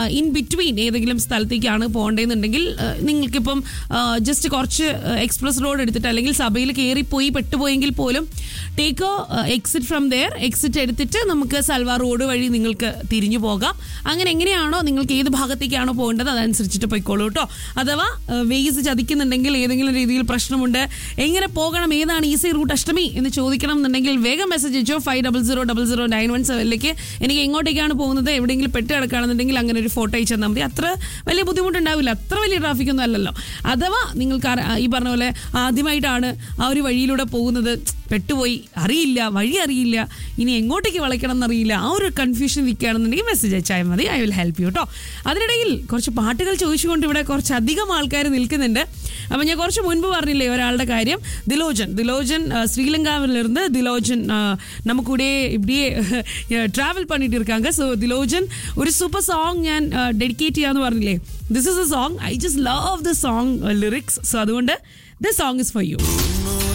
in between ഏതെങ്കിലും സ്ഥലത്തേക്കാണ് പോകേണ്ടതെന്നുണ്ടെങ്കിൽ ആ, നിങ്ങൾക്കിപ്പം ജസ്റ്റ് കുറച്ച് എക്സ്പ്രസ് റോഡ് എടുത്തിട്ട് അല്ലെങ്കിൽ സഭയിൽ കയറിപ്പോയി പെട്ടുപോയെങ്കിൽ പോലും take exit from there exit എടുത്തിട്ട് നമുക്ക് സൽവാർ റോഡ് വഴി നിങ്ങൾക്ക് തിരിഞ്ഞു പോകാം അങ്ങനെ എങ്ങനെയാണോ നിങ്ങൾക്ക് ഏത് ഭാഗത്തേക്കാണോ പോകേണ്ടത് അതനുസരിച്ചിട്ട് പോയിക്കോളൂ കേട്ടോ അഥവാ വേസ് ചതിക്കുന്നുണ്ടെങ്കിൽ ഏതെങ്കിലും രീതിയിൽ പ്രശ്നമുണ്ട് എങ്ങനെ പോകണം ഏതാണ് ഈസി റൂട്ട് അഷ്ടമി എന്ന് ചോദിക്കണം എന്നുണ്ടെങ്കിൽ വേഗം മെസ്സേജ് അയച്ചോ five double zero double zero nine one സെവനിലേക്ക് എനിക്ക് എങ്ങോട്ടേക്കാണ് പോകുന്നത് എവിടെയെങ്കിലും പെട്ട് കിടക്കുകയാണെന്നുണ്ടെങ്കിൽ അങ്ങനെ ഒരു ഫോട്ടോ അയച്ചു തന്നാൽ മതി അത്ര വലിയ ബുദ്ധിമുട്ടുണ്ടാവില്ല അത്ര വലിയ ട്രാഫിക് ഒന്നും അല്ലല്ലോ അഥവാ നിങ്ങൾക്ക് അറി- ഈ പറഞ്ഞ പോലെ ആദ്യമായിട്ടാണ് ആ ഒരു വഴിയിലൂടെ പോകുന്നത് പെട്ടുപോയി അറിയില്ല വഴി അറിയില്ല ഇനി എങ്ങോട്ടേക്ക് വളയ്ക്കണം എന്നറിയില്ല ആ ഒരു കൺഫ്യൂഷൻ നിൽക്കുകയാണെന്നുണ്ടെങ്കിൽ മെസ്സേജ് അയച്ചാൽ മതി ഐ വിൽ ഹെൽപ്പ് യു കേട്ടോ അതിനിടയിൽ കുറച്ച് പാട്ടുകൾ ചോദിച്ചുകൊണ്ട് ഇവിടെ കുറച്ചധികം ആൾക്കാർ നിൽക്കുന്നുണ്ട് അപ്പം ഞാൻ കുറച്ച് മുൻപ് പറഞ്ഞില്ലേ ഒരാളുടെ കാര്യം ദിലോജൻ ദിലോജൻ ആ, ശ്രീലങ്കാവിലിருந்து ദിലോജൻ ആ, நம்ம கூட இப்படியே ட்ராவல் பண்ணிட்டு இருக்காங்க ஸோ திலோஜன் ஒரு சூப்பர் சாங் ഞാൻ ഡെഡിക്കേറ്റ് ചെയ്യാന്ന് പറഞ്ഞില്ലേ this is a song I just love the song lyrics so അതുകൊണ്ട് the song is for U